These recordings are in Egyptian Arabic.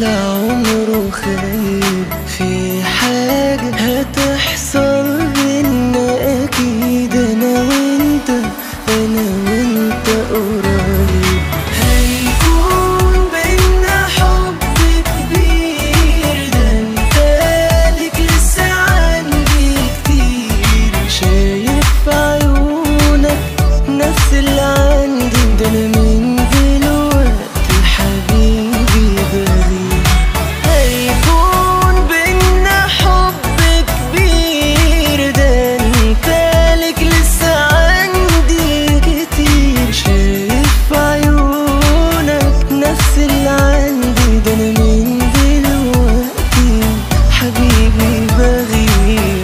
ولا عمره خيب في حاجة هتحصل بينا أكيد أنا وأنت أنا وأنت قريب هيكون بينا حب كبير ده أنت ليك لسه عندي كتير شايف في عيونك نفس اللي عندي ده أنا من دلوقتي حبيبي بغير هيكون بينا حب كبير ده انت لك لسه عندي كتير شايف في عيونك نفس اللي عندي ده انا من دلوقتي حبيبي بغير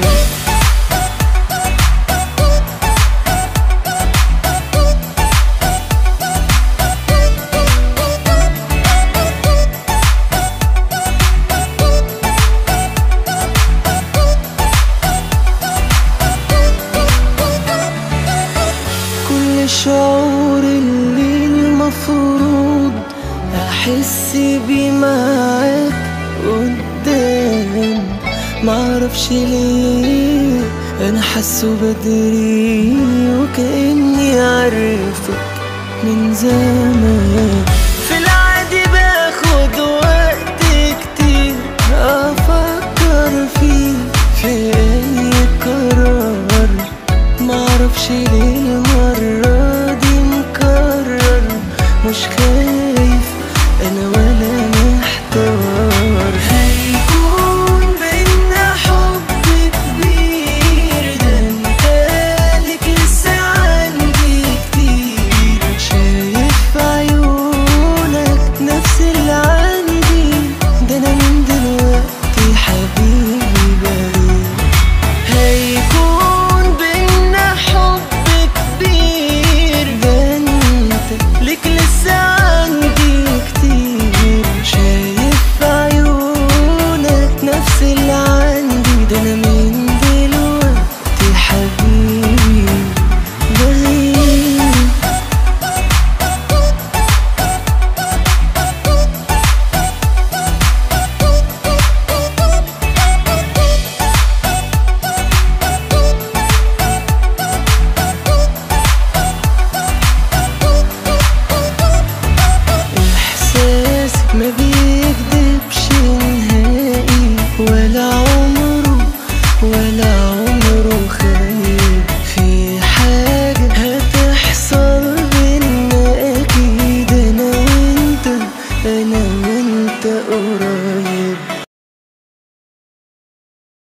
كل الشعور اللي المفروض احس بيه معاك قدام معرفش ليه انا حاسه بدري وكاني عارفك من زمان